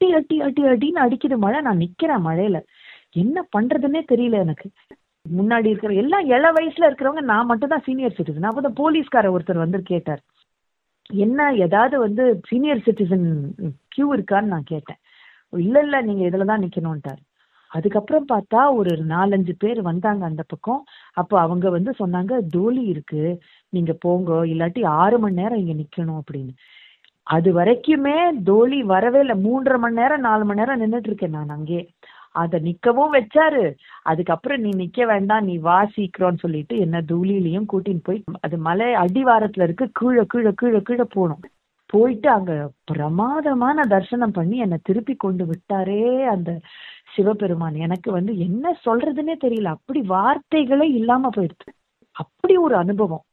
அட்டி அட்டி அட்டி அட்டின்னு அடிக்குது மழை நான் நிக்கிறேன் மழையில என்ன பண்றதுன்னே தெரியல எனக்கு முன்னாடி இருக்கிற எல்லாம் இள வயசுல இருக்கிறவங்க நான் மட்டும் தான் சீனியர் சிட்டிசன் அப்போ தான் போலீஸ்கார ஒருத்தர் வந்து கேட்டார் என்ன ஏதாவது வந்து சீனியர் சிட்டிசன் கியூ இருக்கான்னு நான் கேட்டேன் இல்ல இல்ல நீங்க இதுல தான் நிக்கணும்ட்டாரு அதுக்கப்புறம் பார்த்தா ஒரு நாலஞ்சு பேர் வந்தாங்க அந்த பக்கம் அப்போ அவங்க வந்து சொன்னாங்க டோலி இருக்கு நீங்க போங்க இல்லாட்டி ஆறு மணி நேரம் இங்க நிக்கணும் அப்படின்னு அது வரைக்குமே டோலி வரவே இல்லை மூன்றரை மணி நேரம் நாலு மணி நேரம் நின்றுட்டு இருக்கேன் நான் அங்கே அதை நிக்கவும் வச்சாரு அதுக்கப்புறம் நீ நிக்க வேண்டாம் நீ வா சீக்கிரம்னு சொல்லிட்டு என்ன தூளிலையும் கூட்டின்னு போய் அது மலை அடிவாரத்துல இருக்கு கீழே கீழே கீழே கீழே போகணும் போயிட்டு அங்க பிரமாதமான தரிசனம் பண்ணி என்னை திருப்பி கொண்டு விட்டாரே அந்த சிவபெருமான் எனக்கு வந்து என்ன சொல்றதுன்னே தெரியல அப்படி வார்த்தைகளே இல்லாம போயிடுது அப்படி ஒரு அனுபவம்